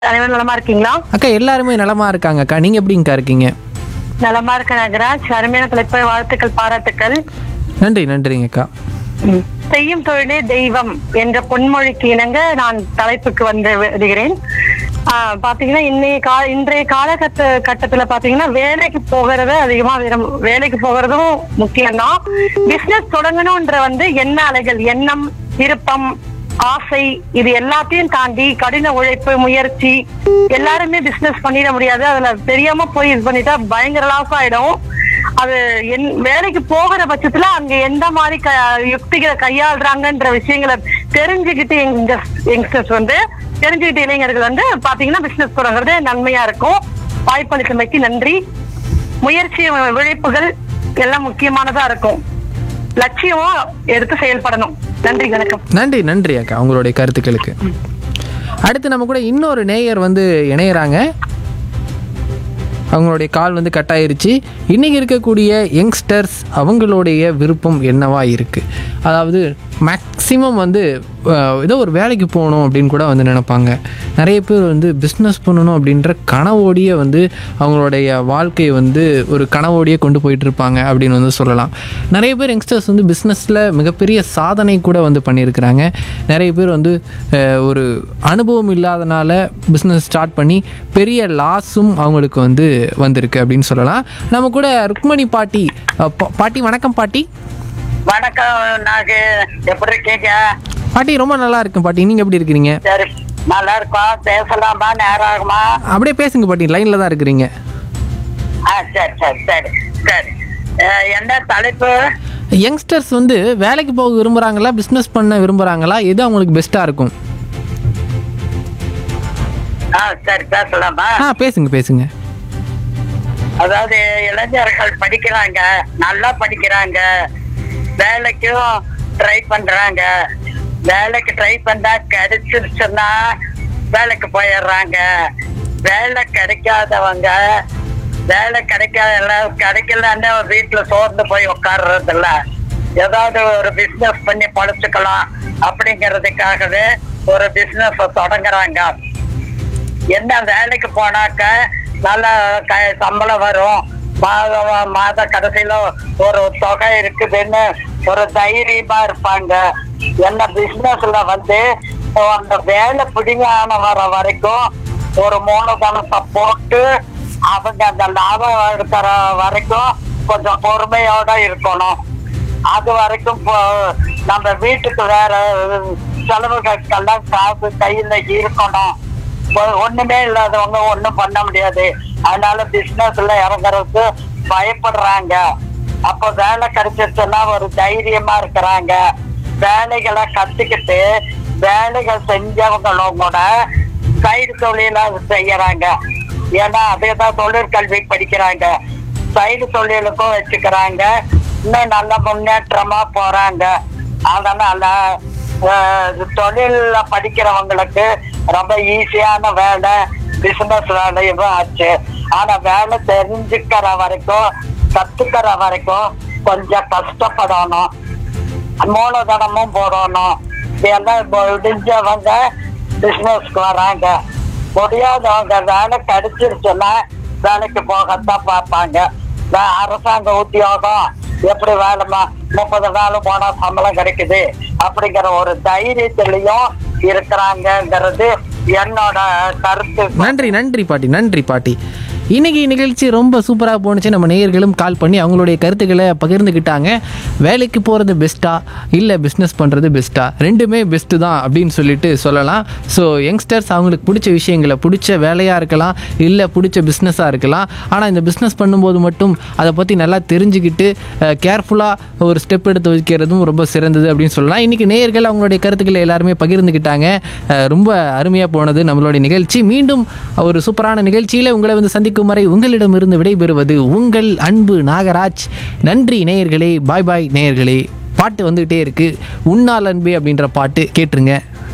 அனைவரும் நலமா இருக்கீங்களா அக்கா எல்லாருமே நலமா இருக்காங்க அக்கா நீங்க எப்படிங்கக்கா இருக்கீங்க நலமா இருக்க நகராஜ் அருமையான தலைப்பு வாழ்த்துக்கள் பாராட்டுக்கள் நன்றி நன்றிங்க அக்கா ம். செய்யும் தொழிலே தெய்வம் என்ற பொன்மொழிக்கு இணங்க நான் தலைப்புக்கு வந்து விடுகிறேன் ஆஹ் பாத்தீங்கன்னா இன்னைய கா இன்றைய காலகட்ட கட்டத்துல பாத்தீங்கன்னா வேலைக்கு போகிறத அதிகமா விரும்- வேலைக்கு போகிறதும் முக்கியம்தான் பிசினஸ் தொடங்கணும்ன்ற வந்து எண்ண அலைகள் எண்ணம் விருப்பம் ஆசை இது எல்லாத்தையும் தாண்டி கடின உழைப்பு முயற்சி எல்லாருமே பிசினஸ் பண்ணிட முடியாது அதுல தெரியாம போய் இது பண்ணிட்டா பயங்கர லாஸ் ஆயிடும் அது என் வேலைக்கு போகிற பட்சத்துல அங்க எந்த மாதிரி க யுக்திகளை கையாளுறாங்கன்ற விஷயங்களை தெரிஞ்சுக்கிட்டு எங்க யங்ஸ்டர்ஸ் வந்து தெரிஞ்சுக்கிட்டு இளைஞர்கள் வந்து பாத்தீங்கன்னா பிசினஸ் தொடங்குறது நன்மையா இருக்கும் வாய்ப்பளித்தமைக்கு நன்றி முயற்சி உழைப்புகள் எல்லாம் முக்கியமானதா இருக்கும் லட்சியம் எடுத்து செயல்படணும் நன்றி வணக்கம் நன்றி நன்றி அக்கா உங்களுடைய கருத்துக்களுக்கு அடுத்து நம்ம கூட இன்னொரு நேயர் வந்து இணையறாங்க அவங்களுடைய கால் வந்து கட் ஆயிருச்சு இன்றைக்கி இருக்கக்கூடிய யங்ஸ்டர்ஸ் அவங்களுடைய விருப்பம் என்னவா இருக்குது அதாவது மேக்ஸிமம் வந்து அஹ், ஏதோ ஒரு வேலைக்கு போகணும் அப்படின்னு கூட வந்து நினைப்பாங்க நிறைய பேர் வந்து பிஸ்னஸ் பண்ணணும் அப்படின்ற கனவோடையே வந்து அவங்களுடைய வாழ்க்கையை வந்து ஒரு கனவோடையே கொண்டு போயிட்டு இருப்பாங்க அப்படின்னு வந்து சொல்லலாம் நிறைய பேர் யங்ஸ்டர்ஸ் வந்து பிஸ்னஸில் மிகப்பெரிய சாதனை கூட வந்து பண்ணியிருக்கிறாங்க நிறைய பேர் வந்து அஹ், ஒரு அனுபவம் இல்லாதனால பிஸ்னஸ் ஸ்டார்ட் பண்ணி பெரிய லாஸும் அவங்களுக்கு வந்து வந்திருக்கு அப்படின்னு சொல்லலாம் நம்ம கூட ருக்மணி பாட்டி அஹ், பா- பாட்டி வணக்கம் பாட்டி வணக்கம் நாகு எப்படி இருக்கீங்க பாட்டி ரொம்ப நல்லா இருக்கும் பாட்டி நீங்கள் எப்படி இருக்கிறீங்க சரி நல்லா இருக்கோம் பேசலாமா நேரம் ஆகுமா அப்படியே பேசுங்க பாட்டி லைனில் தான் இருக்கிறீங்க ஆ சரி சரி சரி சரி அஹ், என்ன தலைப்பு யங்ஸ்டர்ஸ் வந்து வேலைக்கு போக விரும்புகிறாங்களா பிஸ்னஸ் பண்ண விரும்புகிறாங்களா எது அவங்களுக்கு பெஸ்ட்டாக இருக்கும் ஆ சரி பேசலாமா ஆ பேசுங்க பேசுங்க அதாவது இளைஞர்கள் படிக்கிறாங்க நல்லா படிக்கிறாங்க வேலைக்கும் ட்ரை பண்றாங்க வேலைக்கு ட்ரை பண்ணா கிடைச்சிருச்சுன்னா வேலைக்கு போயிடுறாங்க வேலை கிடைக்காதவங்க வேலை கிடைக்காத கிடைக்கலன்னு வீட்டுல சோர்ந்து போய் உட்கார்றது இல்ல ஏதாவது ஒரு பிசினஸ் பண்ணி பழச்சுக்கலாம் அப்படிங்கிறதுக்காகவே ஒரு பிசினஸ் தொடங்குறாங்க என்ன வேலைக்கு போனாக்க நல்ல க சம்பளம் வரும் மாத மாத கடைசியில ஒரு தொகை இருக்குதுன்னு ஒரு தைரியமா இருப்பாங்க என்ன பிசினஸ்ல வந்து அந்த வேலை பிடிங்கான வர வரைக்கும் ஒரு மூலதனத்தை போட்டு அவங்க அந்த லாபம் எடுக்கிற வரைக்கும் கொஞ்சம் பொறுமையோட இருக்கணும் அது வரைக்கும் போ- நம்ம வீட்டுக்கு வேற செலவுகளுக்கெல்லாம் காசு கையில இருக்கணும் ஒ- ஒண்ணுமே இல்லாதவங்க ஒண்ணும் பண்ண முடியாது அதனால பிசினஸ்ல இறங்குறதுக்கு பயப்படுறாங்க அப்போ வேலை கிடைச்சிருச்சுன்னா ஒரு தைரியமா இருக்கிறாங்க வேலைகளை கத்துக்கிட்டு வேலைகள் செஞ்சவங்களும் கூட சைடு தொழிலா செய்யறாங்க ஏன்னா அதே தான் தொழிற்கல்வி படிக்கிறாங்க சைடு தொழிலுக்கும் வச்சுக்கிறாங்க இன்னும் நல்ல முன்னேற்றமா போறாங்க அதனால அஹ், தொழில்ல படிக்கிறவங்களுக்கு ரொம்ப ஈஸியான வேலை பிசினஸ் வேலையும் ஆச்சு ஆனா வேலை தெரிஞ்சுக்கிற வரைக்கும் கத்துக்கிற வரைக்கும் கொஞ்சம் கஷ்டப்படணும் மூலதனமும் போடணும் இதெல்லாம் முடிஞ்சவங்க பிசினஸ்க்கு வராங்க முடியாதவங்க வேலை கிடைச்சிருச்சுன்னா வேலைக்கு போகத்தான் பார்ப்பாங்க வே- அரசாங்க உத்தியோகம் எப்படி வேலைமா முப்பது நாள் போனா சம்பளம் கிடைக்குது அப்படிங்கிற ஒரு தைரியத்திலையும் இருக்கிறாங்கங்கிறது என்னோட கருத்து நன்றி நன்றி பாட்டி நன்றி பாட்டி இன்னைக்கு நிகழ்ச்சி ரொம்ப சூப்பராக போணுச்சு நம்ம நேயர்களும் கால் பண்ணி அவங்களுடைய கருத்துக்களை பகிர்ந்துக்கிட்டாங்க வேலைக்கு போகிறது பெஸ்ட்டா இல்லை பிஸ்னஸ் பண்ணுறது பெஸ்ட்டா ரெண்டுமே பெஸ்ட்டு தான் அப்படின்னு சொல்லிட்டு சொல்லலாம் ஸோ யங்ஸ்டர்ஸ் அவங்களுக்கு பிடிச்ச விஷயங்களை பிடிச்ச வேலையாக இருக்கலாம் இல்லை பிடிச்ச பிஸ்னஸாக இருக்கலாம் ஆனால் இந்த பிஸ்னஸ் பண்ணும்போது மட்டும் அதை பற்றி நல்லா தெரிஞ்சுக்கிட்டு கேர்ஃபுல்லாக ஒரு ஸ்டெப் எடுத்து வைக்கிறதும் ரொம்ப சிறந்தது அப்படின்னு சொல்லலாம் இன்றைக்கி நேயர்கள் அவங்களுடைய கருத்துக்களை எல்லாருமே பகிர்ந்துக்கிட்டாங்க அஹ் ரொம்ப அருமையாக போனது நம்மளுடைய நிகழ்ச்சி மீண்டும் ஒரு சூப்பரான நிகழ்ச்சியில் உங்களை வந்து சந்திக்கும் வரை உங்களிடமிருந்து விடைபெறுவது உங்கள் அன்பு நாகராஜ் நன்றி நேயர்களே பாய் பாய் நேயர்களே பாட்டு வந்துகிட்டே இருக்கு உன்னால் அன்பே அப்படின்ற பாட்டு கேட்டுருங்க